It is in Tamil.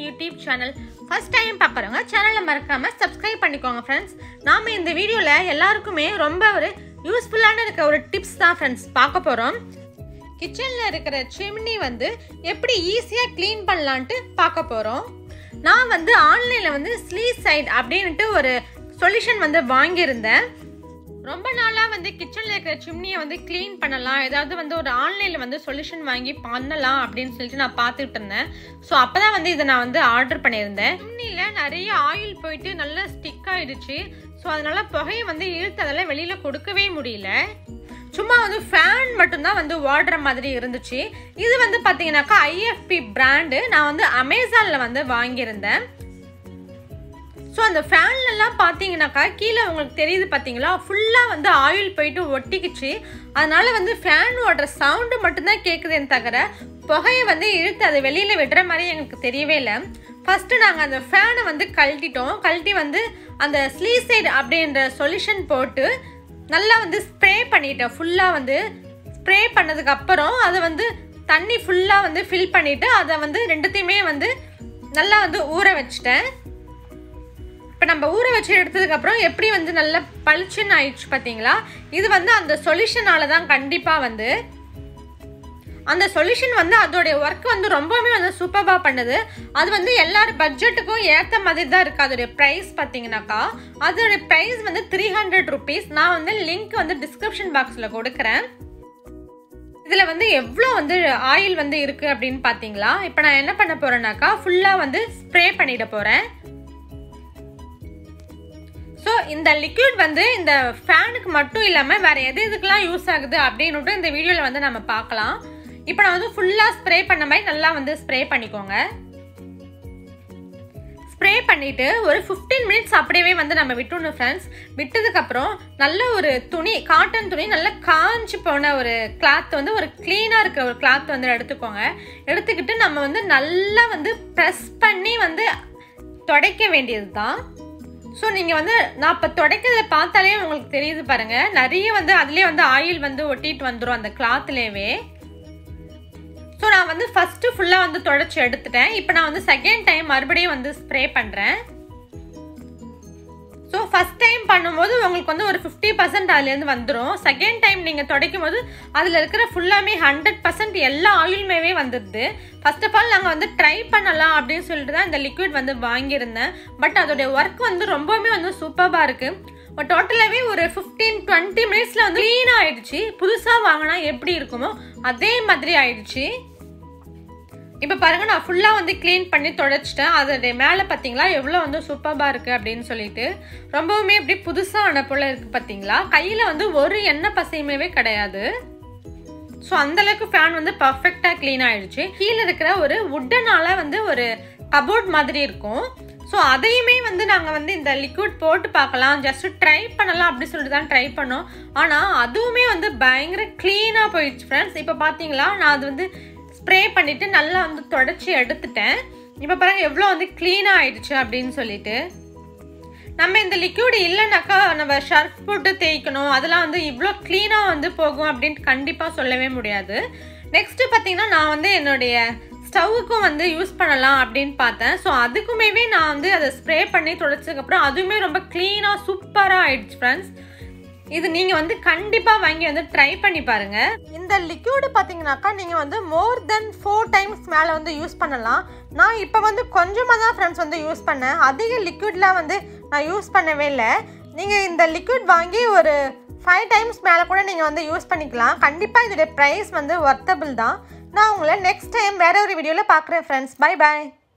யூடியூப் சேனல் ஃபர்ஸ்ட் டைம் பார்க்குறவங்க சேனலை மறக்காமல் சப்ஸ்கிரைப் பண்ணிக்கோங்க ஃப்ரெண்ட்ஸ் நாம் இந்த வீடியோவில் எல்லாருக்குமே ரொம்ப ஒரு யூஸ்ஃபுல்லான இருக்க ஒரு டிப்ஸ் தான் ஃப்ரெண்ட்ஸ் பார்க்க போகிறோம் கிச்சனில் இருக்கிற சிம்னி வந்து எப்படி ஈஸியாக க்ளீன் பண்ணலான்ட்டு பார்க்க போகிறோம் நான் வந்து ஆன்லைனில் வந்து ஸ்லீ சைட் அப்படின்ட்டு ஒரு சொல்யூஷன் வந்து வாங்கியிருந்தேன் ரொம்ப நாளாக வந்து கிச்சனில் இருக்கிற சிம்னியை வந்து க்ளீன் பண்ணலாம் ஏதாவது வந்து ஒரு ஆன்லைனில் வந்து சொல்யூஷன் வாங்கி பண்ணலாம் அப்படின்னு சொல்லிட்டு நான் பார்த்துட்டு இருந்தேன் ஸோ அப்போ தான் வந்து இதை நான் வந்து ஆர்டர் பண்ணியிருந்தேன் சிம்னியில் நிறைய ஆயில் போயிட்டு நல்லா ஸ்டிக் ஆயிடுச்சு ஸோ அதனால புகையை வந்து இழுத்து அதெல்லாம் வெளியில் கொடுக்கவே முடியல சும்மா வந்து ஃபேன் மட்டும்தான் வந்து ஓடுற மாதிரி இருந்துச்சு இது வந்து பார்த்தீங்கன்னாக்கா ஐஎஃப்பி பிராண்டு நான் வந்து அமேசானில் வந்து வாங்கியிருந்தேன் ஸோ அந்த ஃபேன்லலாம் பார்த்தீங்கன்னாக்கா கீழே உங்களுக்கு தெரியுது பார்த்தீங்களா ஃபுல்லாக வந்து ஆயில் போயிட்டு ஒட்டிக்கிச்சு அதனால வந்து ஃபேன் ஓடுற சவுண்டு மட்டும்தான் கேட்குதுன்னு தவிர புகையை வந்து இழுத்து அதை வெளியில் விடுற மாதிரி எங்களுக்கு தெரியவே இல்லை ஃபஸ்ட்டு நாங்கள் அந்த ஃபேனை வந்து கழட்டிட்டோம் கழட்டி வந்து அந்த ஸ்லீசைட் அப்படின்ற சொல்யூஷன் போட்டு நல்லா வந்து ஸ்ப்ரே பண்ணிட்டேன் ஃபுல்லாக வந்து ஸ்ப்ரே பண்ணதுக்கு அப்புறம் அதை வந்து தண்ணி ஃபுல்லாக வந்து ஃபில் பண்ணிவிட்டு அதை வந்து ரெண்டுத்தையுமே வந்து நல்லா வந்து ஊற வச்சிட்டேன் இப்போ நம்ம ஊற வச்சு எடுத்ததுக்கப்புறம் எப்படி வந்து நல்லா பளிச்சுன்னு ஆயிடுச்சு பார்த்தீங்களா இது வந்து அந்த சொல்யூஷனால தான் கண்டிப்பாக வந்து அந்த சொல்யூஷன் வந்து அதோடைய ஒர்க் வந்து ரொம்பவுமே வந்து சூப்பராக பண்ணுது அது வந்து எல்லார் பட்ஜெட்டுக்கும் ஏற்ற மாதிரி தான் இருக்குது அதோடைய ப்ரைஸ் பார்த்தீங்கன்னாக்கா அதோடைய ப்ரைஸ் வந்து த்ரீ ஹண்ட்ரட் ருபீஸ் நான் வந்து லிங்க் வந்து டிஸ்கிரிப்ஷன் பாக்ஸில் கொடுக்குறேன் இதில் வந்து எவ்வளோ வந்து ஆயில் வந்து இருக்குது அப்படின்னு பார்த்தீங்களா இப்போ நான் என்ன பண்ண போகிறேன்னாக்கா ஃபுல்லாக வந்து ஸ்ப்ரே பண்ணிட போகிறேன் ஸோ இந்த லிக்விட் வந்து இந்த ஃபேனுக்கு மட்டும் இல்லாமல் வேறு எது எதுக்கெல்லாம் யூஸ் ஆகுது அப்படின்னுட்டு இந்த வீடியோவில் வந்து நம்ம பார்க்கலாம் இப்போ நான் வந்து ஃபுல்லாக ஸ்ப்ரே பண்ண மாதிரி நல்லா வந்து ஸ்ப்ரே பண்ணிக்கோங்க ஸ்ப்ரே பண்ணிவிட்டு ஒரு ஃபிஃப்டீன் மினிட்ஸ் அப்படியே வந்து நம்ம விட்டுணும் ஃப்ரெண்ட்ஸ் விட்டதுக்கப்புறம் நல்ல ஒரு துணி காட்டன் துணி நல்லா காஞ்சி போன ஒரு கிளாத் வந்து ஒரு க்ளீனாக இருக்கிற ஒரு கிளாத் வந்து எடுத்துக்கோங்க எடுத்துக்கிட்டு நம்ம வந்து நல்லா வந்து ப்ரெஸ் பண்ணி வந்து துடைக்க வேண்டியது தான் ஸோ நீங்கள் வந்து நான் இப்போ துடைக்கிறத பார்த்தாலே உங்களுக்கு தெரியுது பாருங்கள் நிறைய வந்து அதுலேயே வந்து ஆயில் வந்து ஒட்டிட்டு வந்துடும் அந்த கிளாத்லேயே ஸோ நான் வந்து ஃபஸ்ட்டு ஃபுல்லாக வந்து தொடச்சி எடுத்துட்டேன் இப்போ நான் வந்து செகண்ட் டைம் மறுபடியும் வந்து ஸ்ப்ரே பண்ணுறேன் ஸோ ஃபஸ்ட் டைம் பண்ணும்போது உங்களுக்கு வந்து ஒரு ஃபிஃப்டி பர்சன்ட் அதுலேருந்து வந்துடும் செகண்ட் டைம் நீங்கள் துடைக்கும் போது அதில் இருக்கிற ஃபுல்லாமே ஹண்ட்ரட் பர்சன்ட் எல்லா ஆயிலுமே வந்துடுது ஃபர்ஸ்ட் ஆஃப் ஆல் நாங்கள் வந்து ட்ரை பண்ணலாம் அப்படின்னு சொல்லிட்டு தான் இந்த லிக்விட் வந்து வாங்கியிருந்தேன் பட் அதோடைய ஒர்க் வந்து ரொம்பவுமே வந்து சூப்பராக இருக்குது டோட்டலாகவே ஒரு ஃபிஃப்டீன் டுவெண்ட்டி மினிட்ஸில் வந்து க்ளீனாக ஆயிடுச்சு புதுசாக வாங்கினா எப்படி இருக்குமோ அதே மாதிரி ஆயிடுச்சு இப்போ பாருங்க நான் ஃபுல்லாக வந்து க்ளீன் பண்ணி தொடச்சிட்டேன் அதோடைய மேலே பார்த்தீங்களா எவ்வளோ வந்து சூப்பராக இருக்குது அப்படின்னு சொல்லிட்டு ரொம்பவுமே இப்படி புதுசாக ஆன போல் இருக்குது பார்த்தீங்களா கையில் வந்து ஒரு எண்ணெய் பசையுமே கிடையாது ஸோ அந்தளவுக்கு ஃபேன் வந்து பர்ஃபெக்டாக க்ளீன் ஆயிடுச்சு கீழே இருக்கிற ஒரு உட்டனால வந்து ஒரு கபோர்ட் மாதிரி இருக்கும் ஸோ அதையுமே வந்து நாங்கள் வந்து இந்த லிக்விட் போட்டு பார்க்கலாம் ஜஸ்ட் ட்ரை பண்ணலாம் அப்படி சொல்லிட்டு தான் ட்ரை பண்ணோம் ஆனால் அதுவுமே வந்து பயங்கர க்ளீனாக போயிடுச்சு ஃப்ரெண்ட்ஸ் இப்போ பார்த்தீங்களா நான் அது வந்து ஸ்ப்ரே பண்ணிவிட்டு நல்லா வந்து தொடச்சி எடுத்துட்டேன் இப்போ பாருங்கள் எவ்வளோ வந்து க்ளீனாக ஆயிடுச்சு அப்படின்னு சொல்லிட்டு நம்ம இந்த லிக்யூட் இல்லைனாக்கா நம்ம ஷர்ஃப் போட்டு தேய்க்கணும் அதெல்லாம் வந்து இவ்வளோ க்ளீனாக வந்து போகும் அப்படின்ட்டு கண்டிப்பாக சொல்லவே முடியாது நெக்ஸ்ட்டு பார்த்தீங்கன்னா நான் வந்து என்னுடைய ஸ்டவ்வுக்கும் வந்து யூஸ் பண்ணலாம் அப்படின்னு பார்த்தேன் ஸோ அதுக்குமே நான் வந்து அதை ஸ்ப்ரே பண்ணி தொடச்சதுக்கப்புறம் அதுவுமே ரொம்ப க்ளீனாக சூப்பராக ஆயிடுச்சு ஃப்ரெண்ட்ஸ் இது நீங்கள் வந்து கண்டிப்பாக வாங்கி வந்து ட்ரை பண்ணி பாருங்கள் இந்த லிக்யூடு பார்த்தீங்கன்னாக்கா நீங்கள் வந்து மோர் தென் ஃபோர் டைம்ஸ் மேலே வந்து யூஸ் பண்ணலாம் நான் இப்போ வந்து கொஞ்சமாக தான் ஃப்ரெண்ட்ஸ் வந்து யூஸ் பண்ணேன் அதிக லிக்விட்லாம் வந்து நான் யூஸ் பண்ணவே இல்லை நீங்கள் இந்த லிக்விட் வாங்கி ஒரு ஃபைவ் டைம்ஸ் மேலே கூட நீங்கள் வந்து யூஸ் பண்ணிக்கலாம் கண்டிப்பாக இதோடைய ப்ரைஸ் வந்து ஒர்த்தபிள் தான் நான் உங்களை நெக்ஸ்ட் டைம் வேற ஒரு வீடியோவில் பார்க்குறேன் ஃப்ரெண்ட்ஸ் பை பாய்